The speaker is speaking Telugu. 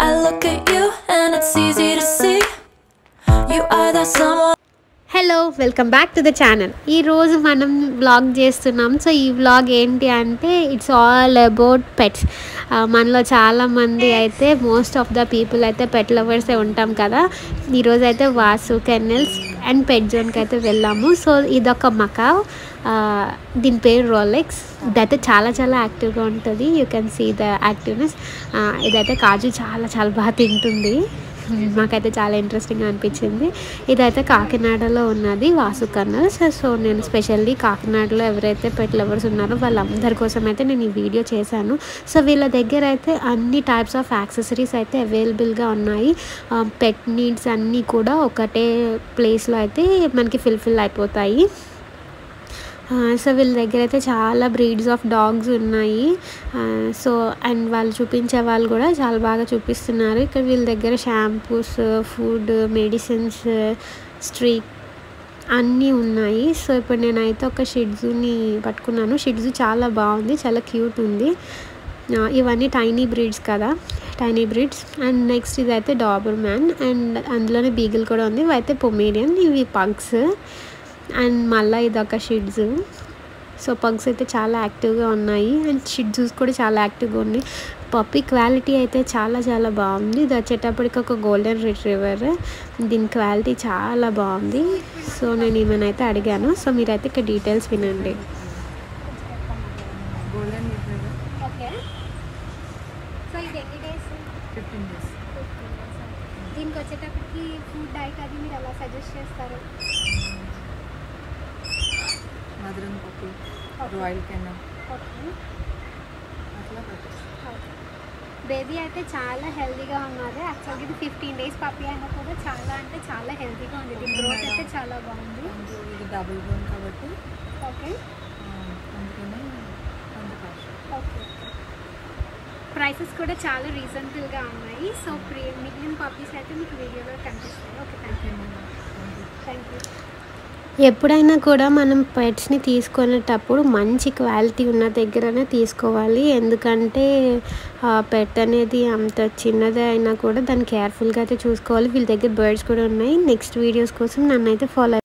I look at you and it's easy to see you are that someone. Hello welcome back to the channel ఈరోజు మనం వ్లాగ్ చేస్తున్నాం సో ఈ వ్లాగ్ ఏంటి అంటే ఇట్స్ ఆల్ అబౌట్ పెట్స్ మనలో చాలామంది అయితే మోస్ట్ ఆఫ్ ద పీపుల్ అయితే పెట్ లవర్సే ఉంటాం కదా ఈరోజు అయితే వాసు కెన్నెల్స్ అండ్ పెట్ జోన్కి అయితే వెళ్ళాము సో ఇదొక మకావ్ దీని పేరు రోలెక్స్ ఇదైతే చాలా చాలా యాక్టివ్గా ఉంటుంది you can see the activeness ఇదైతే కాజు చాలా చాలా బాగా తింటుంది మాకైతే చాలా ఇంట్రెస్టింగ్గా అనిపించింది ఇదైతే కాకినాడలో ఉన్నది వాసు కర్నల్స్ సో నేను స్పెషల్లీ కాకినాడలో ఎవరైతే పెట్ లవర్స్ ఉన్నారో వాళ్ళందరి కోసం అయితే నేను ఈ వీడియో చేశాను సో వీళ్ళ దగ్గర అయితే అన్ని టైప్స్ ఆఫ్ యాక్సెసరీస్ అయితే అవైలబుల్గా ఉన్నాయి పెట్ నీడ్స్ అన్నీ కూడా ఒకటే ప్లేస్లో అయితే మనకి ఫిల్ఫిల్ అయిపోతాయి సో వీళ్ళ దగ్గర అయితే చాలా బ్రీడ్స్ ఆఫ్ డాగ్స్ ఉన్నాయి సో అండ్ వాళ్ళు చూపించే వాళ్ళు కూడా చాలా బాగా చూపిస్తున్నారు ఇక్కడ వీళ్ళ దగ్గర షాంపూస్ ఫుడ్ మెడిసిన్స్ స్ట్రీక్ అన్నీ ఉన్నాయి సో ఇప్పుడు నేనైతే ఒక షిడ్జుని పట్టుకున్నాను షిడ్జు చాలా బాగుంది చాలా క్యూట్ ఉంది ఇవన్నీ టైనీ బ్రీడ్స్ కదా టైనీ బ్రీడ్స్ అండ్ నెక్స్ట్ ఇదైతే డాబర్ మ్యాన్ అండ్ అందులోనే బీగిల్ కూడా ఉంది ఇవైతే పొమేరియన్ ఇవి పగ్స్ అండ్ మళ్ళీ ఇదొక షిడ్జు సో పగ్స్ అయితే చాలా యాక్టివ్గా ఉన్నాయి అండ్ షిడ్జూస్ కూడా చాలా యాక్టివ్గా ఉన్నాయి పప్పీ క్వాలిటీ అయితే చాలా చాలా బాగుంది ఇది వచ్చేటప్పటికి ఒక గోల్డెన్ రిట్రీవర్ దీని క్వాలిటీ చాలా బాగుంది సో నేను ఈమెనైతే అడిగాను సో మీరైతే ఇక్కడ డీటెయిల్స్ వినండి గోల్డెన్ రిట్రీవర్ ఓకే సో ఇది ఎన్ని డేస్ ఫిఫ్టీన్ డేస్ దీనికి వచ్చేటప్పటికి ఫుడ్ డైట్ అది మీరు ఎలా సజెస్ట్ చేస్తారు మధురం పప్పు రాయల్ కెన్నా ఓకే అట్లా పెట్టచ్చు బేబీ అయితే చాలా హెల్తీగా ఉన్నది యాక్చువల్గా ఇది ఫిఫ్టీన్ డేస్ పప్పి అయినా కూడా చాలా అంటే చాలా హెల్తీగా ఉంది దీని గ్రోత్ అయితే చాలా బాగుంది అండ్ ఇది డబుల్ బోన్ కాబట్టి ఓకే ఆ, అందుకనే అంత కాస్ట్ ఓకే ప్రైసెస్ కూడా చాలా రీజనబుల్గా ఉన్నాయి సో ప్రీ మిగిలిన పప్పీస్ అయితే మీకు వీడియోలో కనిపిస్తాయి okay thank you thank you ఎప్పుడైనా కూడా మనం పెట్స్ని తీసుకునేటప్పుడు మంచి క్వాలిటీ ఉన్న దగ్గరనే తీసుకోవాలి ఎందుకంటే పెట్ అనేది అంత చిన్నదే అయినా కూడా దాన్ని కేర్ఫుల్గా అయితే చూసుకోవాలి వీళ్ళ దగ్గర బర్డ్స్ కూడా ఉన్నాయి నెక్స్ట్ వీడియోస్ కోసం నన్ను అయితే ఫాలో